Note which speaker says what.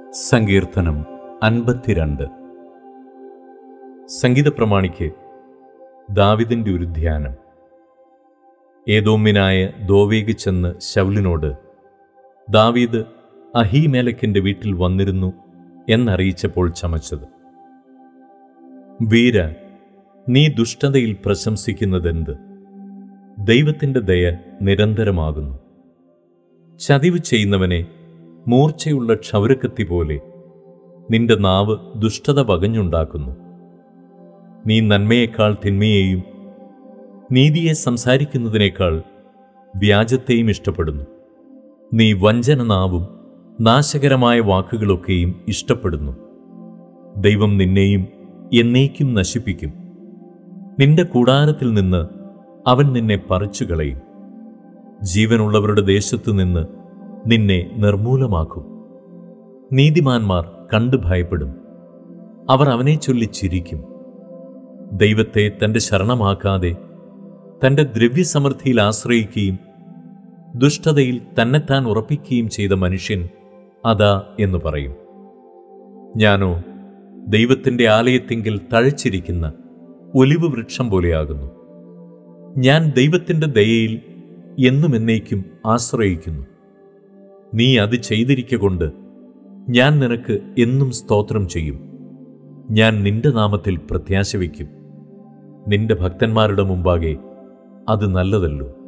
Speaker 1: സങ്കീർത്തനം അൻപത്തിരണ്ട് സംഗീത പ്രമാണിക്ക് ദാവിദിന്റെ ഒരു ധ്യാനം ഏതോമ്യനായ ദോവേഗ് ചെന്ന് ശൗലിനോട് ദാവീദ് അഹീമേലക്കിന്റെ വീട്ടിൽ വന്നിരുന്നു എന്നറിയിച്ചപ്പോൾ ചമച്ചത് വീര നീ ദുഷ്ടതയിൽ പ്രശംസിക്കുന്നതെന്ത് ദൈവത്തിൻ്റെ ദയ നിരന്തരമാകുന്നു ചതിവ് ചെയ്യുന്നവനെ മൂർച്ചയുള്ള ക്ഷൗരക്കത്തി പോലെ നിന്റെ നാവ് ദുഷ്ടത വകഞ്ഞുണ്ടാക്കുന്നു നീ നന്മയേക്കാൾ തിന്മയെയും നീതിയെ സംസാരിക്കുന്നതിനേക്കാൾ വ്യാജത്തെയും ഇഷ്ടപ്പെടുന്നു നീ വഞ്ചന നാവും നാശകരമായ വാക്കുകളൊക്കെയും ഇഷ്ടപ്പെടുന്നു ദൈവം നിന്നെയും എന്നേക്കും നശിപ്പിക്കും നിന്റെ കൂടാരത്തിൽ നിന്ന് അവൻ നിന്നെ പറിച്ചു കളയും ജീവനുള്ളവരുടെ ദേശത്തു നിന്ന് നിന്നെ നിർമൂലമാക്കും നീതിമാന്മാർ കണ്ടു ഭയപ്പെടും അവർ അവനെ ചൊല്ലി ചിരിക്കും ദൈവത്തെ തന്റെ ശരണമാക്കാതെ തന്റെ ദ്രവ്യസമൃദ്ധിയിൽ ആശ്രയിക്കുകയും ദുഷ്ടതയിൽ തന്നെത്താൻ ഉറപ്പിക്കുകയും ചെയ്ത മനുഷ്യൻ അതാ എന്ന് പറയും ഞാനോ ദൈവത്തിൻ്റെ ആലയത്തിങ്കിൽ തഴച്ചിരിക്കുന്ന ഒലിവ് വൃക്ഷം പോലെയാകുന്നു ഞാൻ ദൈവത്തിൻ്റെ ദയയിൽ എന്നും എന്നേക്കും ആശ്രയിക്കുന്നു നീ അത് ചെയ്തിരിക്കൊണ്ട് ഞാൻ നിനക്ക് എന്നും സ്തോത്രം ചെയ്യും ഞാൻ നിന്റെ നാമത്തിൽ പ്രത്യാശ വയ്ക്കും നിന്റെ ഭക്തന്മാരുടെ മുമ്പാകെ അത് നല്ലതല്ലോ